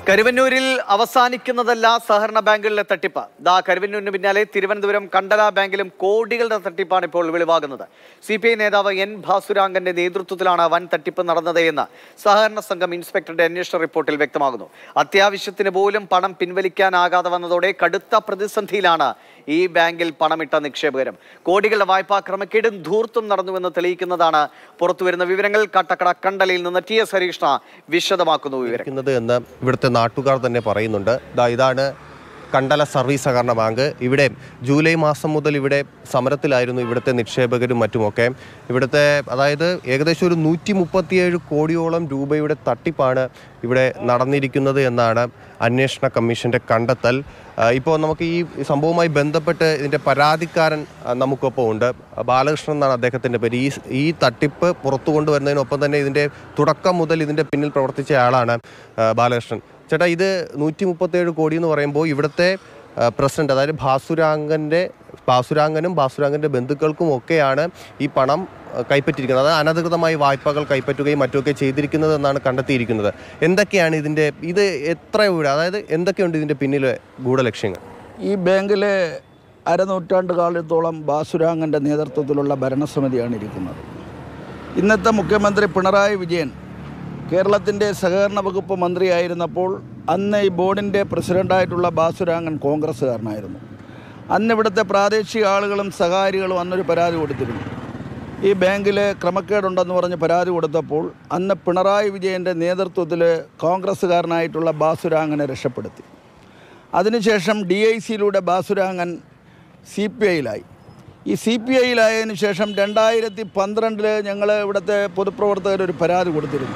കരുവന്നൂരിൽ അവസാനിക്കുന്നതല്ല സഹകരണ ബാങ്കുകളിലെ തട്ടിപ്പ് ദാ കരുവന്നൂരിന് പിന്നാലെ തിരുവനന്തപുരം കണ്ടല ബാങ്കിലും കോടികളുടെ തട്ടിപ്പാണ് ഇപ്പോൾ വെളിവാകുന്നത് സി പി ഐ നേതാവ് എൻ ഭാസുരാങ്കന്റെ നേതൃത്വത്തിലാണ് വൻ തട്ടിപ്പ് നടന്നത് എന്ന് സഹകരണ സംഘം ഇൻസ്പെക്ടറുടെ അന്വേഷണ റിപ്പോർട്ടിൽ വ്യക്തമാകുന്നു അത്യാവശ്യത്തിന് പോലും പണം പിൻവലിക്കാനാകാതെ വന്നതോടെ കടുത്ത പ്രതിസന്ധിയിലാണ് ഈ ബാങ്കിൽ പണമിട്ട നിക്ഷേപകരും കോടികളുടെ വായ്പാ ക്രമക്കേടും ധൂർത്തും നടന്നുവെന്ന് തെളിയിക്കുന്നതാണ് പുറത്തുവരുന്ന വിവരങ്ങൾ കട്ടക്കട കണ്ടലയിൽ നിന്ന് ടി എസ് ഹരീഷ്ണ വിശദമാക്കുന്നു വിവരം ഇരിക്കുന്നത് എന്ന് ഇവിടുത്തെ നാട്ടുകാർ തന്നെ പറയുന്നുണ്ട് ദാ ഇതാണ് കണ്ടല സർവീസ് സഹകരണ ബാങ്ക് ഇവിടെ ജൂലൈ മാസം മുതൽ ഇവിടെ സമരത്തിലായിരുന്നു ഇവിടുത്തെ നിക്ഷേപകരും മറ്റുമൊക്കെ ഇവിടുത്തെ അതായത് ഏകദേശം ഒരു നൂറ്റി മുപ്പത്തിയേഴ് കോടിയോളം രൂപയുടെ തട്ടിപ്പാണ് ഇവിടെ നടന്നിരിക്കുന്നത് എന്നാണ് അന്വേഷണ കമ്മീഷന്റെ കണ്ടെത്തൽ ആ, ഇപ്പോൾ നമുക്ക് ഈ സംഭവവുമായി ബന്ധപ്പെട്ട് ഇതിന്റെ പരാതിക്കാരൻ ആ, നമുക്കൊപ്പം ഉണ്ട് ബാലകൃഷ്ണൻ എന്നാണ് അദ്ദേഹത്തിന്റെ പേര് ഈ ഈ തട്ടിപ്പ് പുറത്തു കൊണ്ടുവരുന്നതിനൊപ്പം തന്നെ ഇതിന്റെ തുടക്കം മുതൽ ഇതിന്റെ പിന്നിൽ പ്രവർത്തിച്ച ആളാണ് ആ, ബാലകൃഷ്ണൻ ചേട്ടാ ഇത് നൂറ്റി മുപ്പത്തേഴ് കോടി എന്ന് പറയുമ്പോൾ ഇവിടുത്തെ ആ, പ്രസിഡന്റ് അതായത് ഭാസുരാങ്കന്റെ ഭാസുരാങ്കനും ഭാസുരാങ്കന്റെ ബന്ധുക്കൾക്കും ഒക്കെയാണ് ഈ പണം ആ, കൈപ്പറ്റിയിരിക്കുന്നത് അതായത് അനധികൃതമായി വായ്പകൾ കൈപ്പറ്റുകയും മറ്റുമൊക്കെ ചെയ്തിരിക്കുന്നത് എന്നാണ് കണ്ടെത്തിയിരിക്കുന്നത് എന്തൊക്കെയാണ് ഇതിന്റെ ഇത് എത്ര വീട് അതായത് എന്തൊക്കെയുണ്ട് ഇതിന്റെ പിന്നിലെ ഗൂഢലക്ഷ്യങ്ങൾ ഈ ബാങ്കിലെ അരനൂറ്റാണ്ട് കാലത്തോളം ബാസുരാങ്ങൻ്റെ നേതൃത്വത്തിലുള്ള ഭരണസമിതിയാണ് ഇരിക്കുന്നത് ഇന്നത്തെ മുഖ്യമന്ത്രി പിണറായി വിജയൻ കേരളത്തിൻ്റെ സഹകരണ വകുപ്പ് മന്ത്രിയായിരുന്നപ്പോൾ അന്ന് ഈ ബോർഡിൻ്റെ പ്രസിഡൻ്റായിട്ടുള്ള ബാസുരാങ്ങൻ കോൺഗ്രസ്സുകാരനായിരുന്നു അന്ന് ഇവിടുത്തെ പ്രാദേശിക ആളുകളും സഹകാരികളും അന്നൊരു പരാതി കൊടുത്തിരുന്നു ഈ ബാങ്കിൽ ക്രമക്കേടുണ്ടെന്ന് പറഞ്ഞ് പരാതി കൊടുത്തപ്പോൾ അന്ന് പിണറായി വിജയൻ്റെ നേതൃത്വത്തിൽ കോൺഗ്രസ്സുകാരനായിട്ടുള്ള ബാസുരാങ്ങനെ രക്ഷപ്പെടുത്തി അതിനുശേഷം ഡി ഐ സിയിലൂടെ ബാസുരാങ്ങൻ സി പി ഐയിലായി ഈ സി പി ഐയിലായതിനു ശേഷം രണ്ടായിരത്തി പന്ത്രണ്ടിൽ ഞങ്ങൾ ഇവിടുത്തെ പൊതുപ്രവർത്തകർ ഒരു പരാതി കൊടുത്തിരുന്നു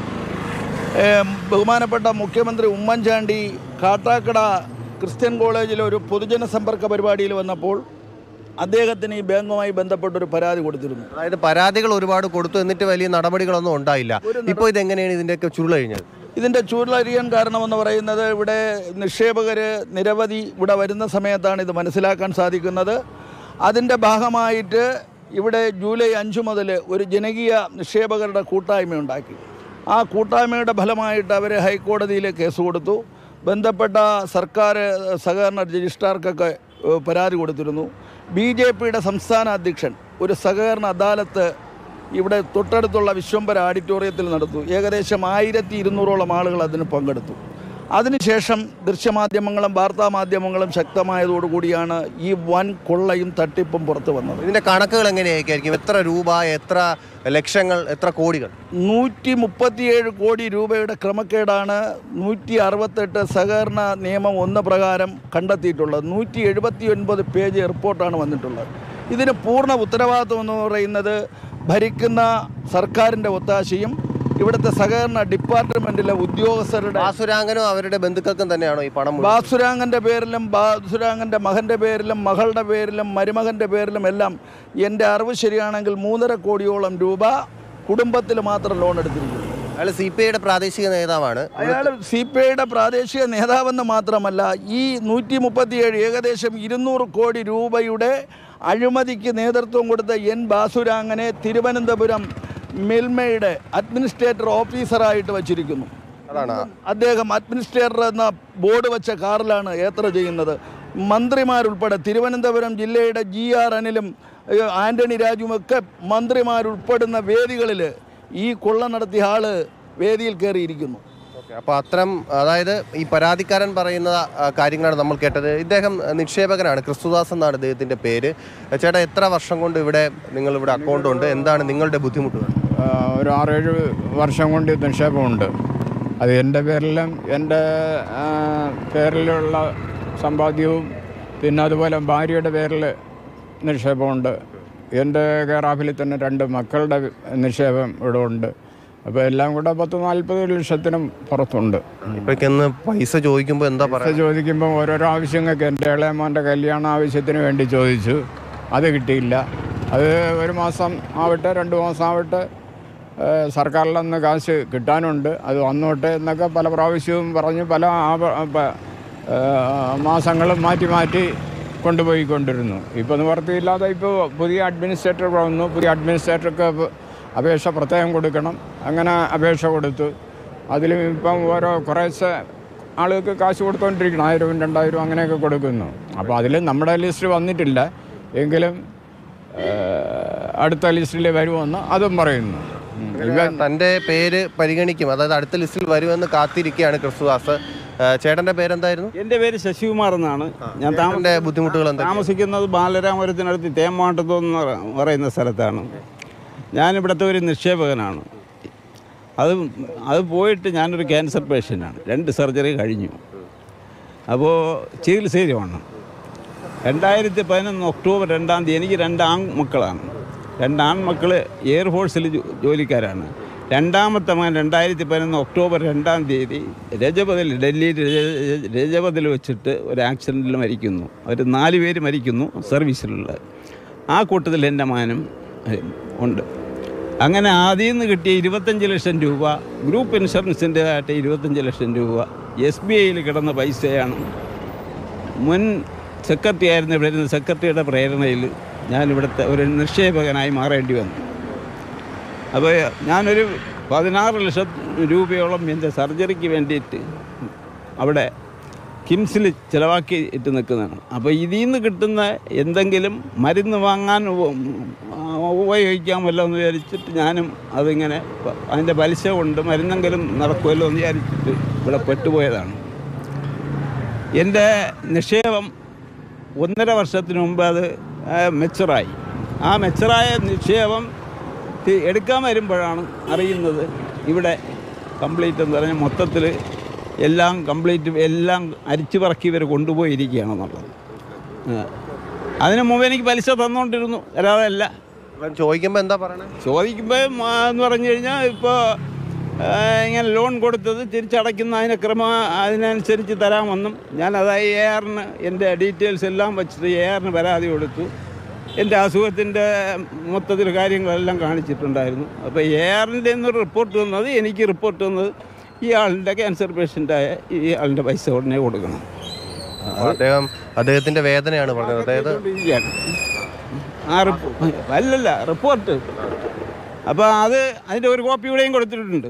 ഏം, ബഹുമാനപ്പെട്ട മുഖ്യമന്ത്രി ഉമ്മൻചാണ്ടി കാട്ടാക്കട ക്രിസ്ത്യൻ കോളേജിലെ ഒരു പൊതുജന സമ്പർക്ക പരിപാടിയിൽ വന്നപ്പോൾ അദ്ദേഹത്തിന് ഈ ബാങ്കുമായി ബന്ധപ്പെട്ടൊരു പരാതി കൊടുത്തിരുന്നു അതായത് പരാതികൾ ഒരുപാട് കൊടുത്തു എന്നിട്ട് വലിയ നടപടികളൊന്നും ഉണ്ടായില്ല ഇപ്പോൾ ഇതെങ്ങനെയാണ് ഇതിന്റെയൊക്കെ ചുരുളഴിഞ്ഞത് ഇതിൻ്റെ ചൂരലറിയാൻ കാരണമെന്ന് പറയുന്നത് ഇവിടെ നിക്ഷേപകർ നിരവധി ഇവിടെ വരുന്ന സമയത്താണ് ഇത് മനസ്സിലാക്കാൻ സാധിക്കുന്നത് അതിൻ്റെ ഭാഗമായിട്ട് ഇവിടെ ജൂലൈ അഞ്ച് മുതൽ ഒരു ജനകീയ നിക്ഷേപകരുടെ കൂട്ടായ്മ ഉണ്ടാക്കി ആ കൂട്ടായ്മയുടെ ഫലമായിട്ട് അവർ ഹൈക്കോടതിയിൽ കേസ് കൊടുത്തു ബന്ധപ്പെട്ട സർക്കാർ സഹകരണ രജിസ്ട്രാർക്കൊക്കെ ഏഹ്, പരാതി കൊടുത്തിരുന്നു ബി ജെ പിയുടെ സംസ്ഥാന അധ്യക്ഷൻ ഒരു സഹകരണ അദാലത്ത് ഇവിടെ തൊട്ടടുത്തുള്ള വിശ്വംഭര ഓഡിറ്റോറിയത്തിൽ നടത്തു ഏകദേശം ആയിരത്തി ഇരുന്നൂറോളം ആളുകൾ അതിന് പങ്കെടുത്തു അതിനുശേഷം ദൃശ്യമാധ്യമങ്ങളും വാർത്താമാധ്യമങ്ങളും ശക്തമായതോടുകൂടിയാണ് ഈ വൻ കൊള്ളയും തട്ടിപ്പും പുറത്തു വന്നത് ഇതിന്റെ കണക്കുകൾ എങ്ങനെയായിരിക്കും എത്ര രൂപ എത്ര ലക്ഷങ്ങൾ എത്ര കോടികൾ നൂറ്റി മുപ്പത്തിയേഴ് കോടി രൂപയുടെ ക്രമക്കേടാണ് നൂറ്റി അറുപത്തെട്ട് സഹകരണ നിയമം ഒന്ന് പ്രകാരം കണ്ടെത്തിയിട്ടുള്ളത് നൂറ്റി എഴുപത്തി ഒൻപത് പേജ് റിപ്പോർട്ടാണ് വന്നിട്ടുള്ളത് ഇതിന് പൂർണ്ണ ഉത്തരവാദിത്വം എന്ന് പറയുന്നത് ഭരിക്കുന്ന സർക്കാരിൻ്റെ ഒത്താശയും ഇവിടുത്തെ സഹകരണ ഡിപ്പാർട്ട്മെൻറ്റിലെ ഉദ്യോഗസ്ഥരുടെ ബാസുരാങ്കനും അവരുടെ ബന്ധുക്കൾക്കും തന്നെയാണോ ഈ പണം മുഴുവൻ? ബാസുരാങ്ങൻ്റെ പേരിലും ബാസുരാങ്ങൻ്റെ മകൻ്റെ പേരിലും മകളുടെ പേരിലും മരുമകൻ്റെ പേരിലും എല്ലാം എൻ്റെ അറിവ് ശരിയാണെങ്കിൽ മൂന്നര കോടിയോളം രൂപ കുടുംബത്തിൽ മാത്രം ലോൺ എടുത്തിരിക്കുന്നു അയാൾ സി പി ഐയുടെ പ്രാദേശിക നേതാവാണ് അയാൾ സി പി ഐയുടെ പ്രാദേശിക നേതാവെന്ന് മാത്രമല്ല ഈ നൂറ്റി മുപ്പത്തിയേഴ് ഏകദേശം ഇരുന്നൂറ് കോടി രൂപയുടെ അഴിമതിക്ക് നേതൃത്വം കൊടുത്ത എൻ ബാസുരാങ്ങനെ തിരുവനന്തപുരം മിൽമയുടെ അഡ്മിനിസ്ട്രേറ്റർ ഓഫീസറായിട്ട് വച്ചിരിക്കുന്നു അതാണ് അദ്ദേഹം അഡ്മിനിസ്ട്രേറ്റർ എന്ന ബോർഡ് വെച്ച കാറിലാണ് യാത്ര ചെയ്യുന്നത് മന്ത്രിമാരുൾപ്പെടെ തിരുവനന്തപുരം ജില്ലയുടെ ജി ആർ അനിലും ഏഹ്, ആന്റണി രാജുവും ഒക്കെ മന്ത്രിമാരുൾപ്പെടുന്ന വേദികളിൽ ഈ കൊള്ള നടത്തിയ ആള് വേദിയിൽ കയറിയിരിക്കുന്നു ഓക്കെ അപ്പോൾ അത്തരം അതായത് ഈ പരാതിക്കാരൻ പറയുന്ന ആ, കാര്യങ്ങളാണ് നമ്മൾ കേട്ടത് ഇദ്ദേഹം നിക്ഷേപകനാണ് ക്രിസ്തുദാസ് എന്നാണ് ഇദ്ദേഹത്തിന്റെ പേര് ചേട്ടാ എത്ര വർഷം കൊണ്ട് ഇവിടെ നിങ്ങൾ ഇവിടെ അക്കൗണ്ട് ഉണ്ട് എന്താണ് നിങ്ങളുടെ ബുദ്ധിമുട്ടുകൾ ആ, ഒരു ആറേഴ് വർഷം കൊണ്ട് നിക്ഷേപമുണ്ട് അത് എൻ്റെ പേരിലും എൻ്റെ ആ, പേരിലുള്ള സമ്പാദ്യവും പിന്നെ അതുപോലെ ഭാര്യയുടെ പേരിൽ നിക്ഷേപമുണ്ട് എൻ്റെ കെയറാഫിൽ തന്നെ രണ്ട് മക്കളുടെ നിക്ഷേപം ഇവിടെ ഉണ്ട് അപ്പോൾ എല്ലാം കൂടെ പത്ത് നാൽപ്പത് ലക്ഷത്തിനും പുറത്തുണ്ട് ഇപ്പൊന്ന് പൈസ ചോദിക്കുമ്പോൾ എന്താ പൈസ പറയുക ചോദിക്കുമ്പോൾ ഓരോരോ ആവശ്യങ്ങൾക്ക് എൻ്റെ ഇളയമോൻ്റെ കല്യാണ ആവശ്യത്തിന് വേണ്ടി ചോദിച്ചു അത് കിട്ടിയില്ല അത് ഒരു മാസം ആവട്ടെ രണ്ട് മാസം ആവട്ടെ ഏഹ് സർക്കാരിൽ നിന്ന് കാശ് കിട്ടാനുണ്ട് അത് വന്നോട്ടെ എന്നൊക്കെ പല പ്രാവശ്യവും പറഞ്ഞ് പല ആവ- പ- ഏഹ് മാസങ്ങളും മാറ്റി മാറ്റി കൊണ്ടുപോയിക്കൊണ്ടിരുന്നു ഇപ്പോൾ നിവർത്തിയില്ലാതെ ഇപ്പോൾ പുതിയ അഡ്മിനിസ്ട്രേറ്റർ വന്നു പുതിയ അഡ്മിനിസ്ട്രേറ്റർക്ക് അപേക്ഷ പ്രത്യേകം കൊടുക്കണം അങ്ങനെ അപേക്ഷ കൊടുത്തു അതിലും ഇപ്പം ഓരോ കുറേശ്ശെ ആളുകൾക്ക് കാശ് കൊടുത്തുകൊണ്ടിരിക്കണം ആയിരവും രണ്ടായിരവും അങ്ങനെയൊക്കെ കൊടുക്കുന്നു അപ്പോൾ അതിൽ നമ്മുടെ ലിസ്റ്റ് വന്നിട്ടില്ല എങ്കിലും ഏഹ്, അടുത്ത ലിസ്റ്റിൽ വരുമെന്ന് അതും പറയുന്നു ഉം. ഇവൻ തന്റെ പേര് പരിഗണിക്കും അതായത് അടുത്ത ലിസ്റ്റിൽ വരുമെന്ന് കാത്തിരിക്കുകയാണ് ക്രിസ്തുദാസ് ആ, ചേട്ടന്റെ പേരെന്തായിരുന്നു എൻ്റെ പേര് ശശികുമാർ എന്നാണ് ഞാൻ താമ- ചേട്ടന്റെ ബുദ്ധിമുട്ടുകൾ എന്താ താമസിക്കുന്നത് ബാലരാമപുരത്തിനടുത്ത് തേമ്മാട്ടത്തോ എന്ന് പറ- പറയുന്ന സ്ഥലത്താണ് ഞാനിവിടുത്തെ ഒരു നിക്ഷേപകനാണ് അത് അത് പോയിട്ട് ഞാനൊരു ക്യാൻസർ പേഷ്യൻ്റാണ് രണ്ട് സർജറി കഴിഞ്ഞു അപ്പോൾ ചികിത്സയിലുമാണ് രണ്ടായിരത്തി പതിനൊന്ന് ഒക്ടോബർ രണ്ടാം തീയതി എനിക്ക് രണ്ട് ആൺമക്കളാണ് രണ്ട് ആൺമക്കൾ എയർഫോഴ്സിൽ ജോ- ജോലിക്കാരാണ് രണ്ടാമത്തെ മകൻ രണ്ടായിരത്തി പതിനൊന്ന് ഒക്ടോബർ രണ്ടാം തീയതി രജപതിൽ ഡൽഹിയിൽ രജ- രജപതിൽ വെച്ചിട്ട് ഒരു ആക്സിഡൻറ്റിൽ മരിക്കുന്നു അവർ നാല് പേര് മരിക്കുന്നു സർവീസിലുള്ള ആ കൂട്ടത്തിൽ എൻ്റെ മകനും ഏഹ്, ഉണ്ട് അങ്ങനെ അതിൽ നിന്ന് കിട്ടിയ ഇരുപത്തഞ്ച് ലക്ഷം രൂപ ഗ്രൂപ്പ് ഇൻഷുറൻസിൻ്റെ ആയിട്ട് ഇരുപത്തഞ്ച് ലക്ഷം രൂപ എസ് ബി ഐയിൽ കിടന്ന പൈസയാണ് മുൻ സെക്രട്ടറി ആയിരുന്ന ഇവിടെ ഇരുന്ന സെക്രട്ടറിയുടെ പ്രേരണയിൽ ഞാൻ ഇവിടുത്തെ ഒരു നിക്ഷേപകനായി മാറേണ്ടി വന്നു അപ്പോൾ ഞാനൊരു പതിനാറ് ലക്ഷം രൂപയോളം എൻ്റെ സർജറിക്ക് വേണ്ടിയിട്ട് അവിടെ കിംസിൽ ചിലവാക്കിയിട്ട് നിൽക്കുന്നതാണ് അപ്പോൾ ഇതിൽ നിന്ന് കിട്ടുന്ന എന്തെങ്കിലും മരുന്ന് വാങ്ങാൻ ഉപ- ഉപയോഗിക്കാമല്ലോ എന്ന് വിചാരിച്ചിട്ട് ഞാനും അതിങ്ങനെ പ- അതിൻ്റെ പലിശ കൊണ്ട് മരുന്നെങ്കിലും നടക്കുമല്ലോ എന്ന് വിചാരിച്ചിട്ട് ഇവിടെ പെട്ടുപോയതാണ് എൻ്റെ നിക്ഷേപം ഒന്നര വർഷത്തിന് മുമ്പ് അത് ആ, മെച്ചറായി ആ മെച്ചറായ നിക്ഷേപം തി- എടുക്കാൻ വരുമ്പോഴാണ് അറിയുന്നത് ഇവിടെ കംപ്ലീറ്റ് എന്ന് പറഞ്ഞാൽ മൊത്തത്തിൽ എല്ലാം കംപ്ലീറ്റ് എല്ലാം അരിച്ചു പറക്കി ഇവർ കൊണ്ടുപോയിരിക്കുകയാണെന്നുള്ളത് ആ. അതിന് മുമ്പ് എനിക്ക് പലിശ തന്നുകൊണ്ടിരുന്നു അല്ലാതെ അല്ല ഇവൻ ചോദിക്കുമ്പോ എന്താ പറയണേ ചോദിക്കുമ്പോൾ എന്ന് പറഞ്ഞു കഴിഞ്ഞാൽ ഇപ്പോൾ ഇങ്ങനെ ലോൺ കൊടുത്തത് തിരിച്ചടയ്ക്കുന്ന അതിന് ക്രമ അതിനനുസരിച്ച് തരാമെന്നും ഞാൻ അതായത് എ ആറിന് എൻ്റെ ഡീറ്റെയിൽസ് എല്ലാം വെച്ചിട്ട് എ ആറിന് പരാതി കൊടുത്തു എൻ്റെ അസുഖത്തിൻ്റെ മൊത്തത്തിൽ കാര്യങ്ങളെല്ലാം കാണിച്ചിട്ടുണ്ടായിരുന്നു അപ്പോൾ എ ആറിൻ്റെ നിന്ന് റിപ്പോർട്ട് വന്നത് എനിക്ക് റിപ്പോർട്ട് വന്നത് ഈ ആളിൻ്റെ ക്യാൻസർ പേഷ്യൻ്റായ ഈ ആളിൻ്റെ പൈസ ഉടനെ കൊടുക്കണം അപ്പൊ അദ്ദേഹം അദ്ദേഹത്തിന്റെ വേദനയാണ് പറഞ്ഞത് അതായത് ഇരിക്കുകയാണ്. ആ റിപ്പോ അല്ലല്ല റിപ്പോർട്ട് അപ്പോൾ അത് അതിൻ്റെ ഒരു കോപ്പി ഇവിടെയും കൊടുത്തിട്ടുണ്ട്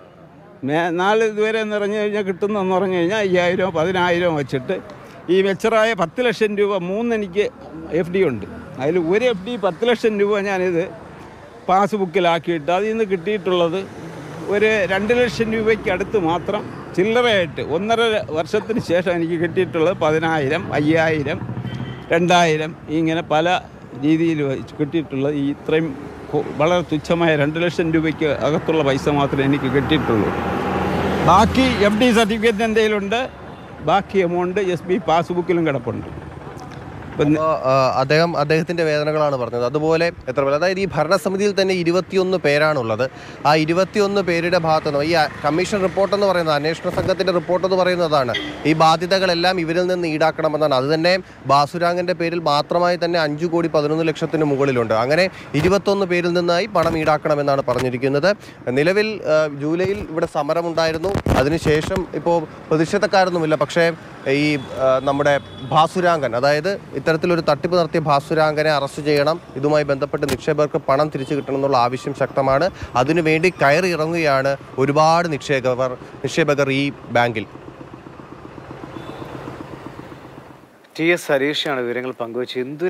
മേ നാല് ഇതുവരെ എന്ന് പറഞ്ഞു കഴിഞ്ഞാൽ കിട്ടുന്നതെന്ന് പറഞ്ഞു കഴിഞ്ഞാൽ അയ്യായിരം പതിനായിരം വെച്ചിട്ട് ഈ വെച്ചറായ പത്ത് ലക്ഷം രൂപ മൂന്ന് എനിക്ക് എഫ് ഡി ഉണ്ട് അതിൽ ഒരു എഫ് ഡി പത്ത് ലക്ഷം രൂപ ഞാനിത് പാസ്ബുക്കിലാക്കിയിട്ട് അതിൽ നിന്ന് കിട്ടിയിട്ടുള്ളത് ഒരു രണ്ട് ലക്ഷം രൂപയ്ക്ക് അടുത്ത് മാത്രം ചില്ലറയായിട്ട് ഒന്നര വർഷത്തിന് ശേഷം എനിക്ക് കിട്ടിയിട്ടുള്ളത് പതിനായിരം അയ്യായിരം രണ്ടായിരം ഇങ്ങനെ പല രീതിയിൽ വെച്ച് കിട്ടിയിട്ടുള്ളത് ഈ ഇത്രയും കൊ- വളരെ തുച്ഛമായ രണ്ട് ലക്ഷം രൂപയ്ക്ക് അകത്തുള്ള പൈസ മാത്രമേ എനിക്ക് കിട്ടിയിട്ടുള്ളൂ ബാക്കി എഫ് ഡി സർട്ടിഫിക്കറ്റ് എൻ്റെ കയ്യിലുണ്ട് ബാക്കി എമൗണ്ട് എസ് ബി പാസ്ബുക്കിലും കിടപ്പുണ്ട് ഇപ്പം അപ്പോൾ അദ്ദേഹം അദ്ദേഹത്തിന്റെ വേദനകളാണ് പറഞ്ഞത് അതുപോലെ എത്ര പേര് അതായത് ഈ ഭരണസമിതിയിൽ തന്നെ ഇരുപത്തിയൊന്ന് പേരാണുള്ളത് ആ ഇരുപത്തിയൊന്ന് പേരുടെ ഭാഗത്ത് നിന്ന് ഈ കമ്മീഷൻ റിപ്പോർട്ട് എന്ന് പറയുന്നത് അന്വേഷണ സംഘത്തിന്റെ റിപ്പോർട്ട് എന്ന് പറയുന്നതാണ് ഈ ബാധ്യതകളെല്ലാം ഇവരിൽ നിന്ന് ഈടാക്കണമെന്നാണ് അത് തന്നെ ബാസുരാങ്ങന്റെ പേരിൽ മാത്രമായി തന്നെ അഞ്ചു കോടി പതിനൊന്ന് ലക്ഷത്തിന് മുകളിലുണ്ട് അങ്ങനെ ഇരുപത്തൊന്ന് പേരിൽ നിന്നായി പണം ഈടാക്കണമെന്നാണ് പറഞ്ഞിരിക്കുന്നത് നിലവിൽ ആ, ജൂലൈയിൽ ഇവിടെ സമരമുണ്ടായിരുന്നു അതിനുശേഷം ഇപ്പോൾ പ്രതിഷേധക്കാരൊന്നുമില്ല പക്ഷേ ഈ ആ, നമ്മുടെ ഭാസുരാങ്കൻ അതായത് ഇത്തരത്തിലൊരു തട്ടിപ്പ് നടത്തിയ ഭാസുരാങ്കനെ അറസ്റ്റ് ചെയ്യണം ഇതുമായി ബന്ധപ്പെട്ട് നിക്ഷേപകർക്ക് പണം തിരിച്ചു കിട്ടണം എന്നുള്ള ആവശ്യം ശക്തമാണ് അതിനുവേണ്ടി കയറി ഇറങ്ങുകയാണ് ഒരുപാട് നിക്ഷേപകർ നിക്ഷേപകർ ഈ ബാങ്കിൽ ടി എസ് ഹരീഷാണ് വിവരങ്ങൾ പങ്കുവച്ച് എന്ത്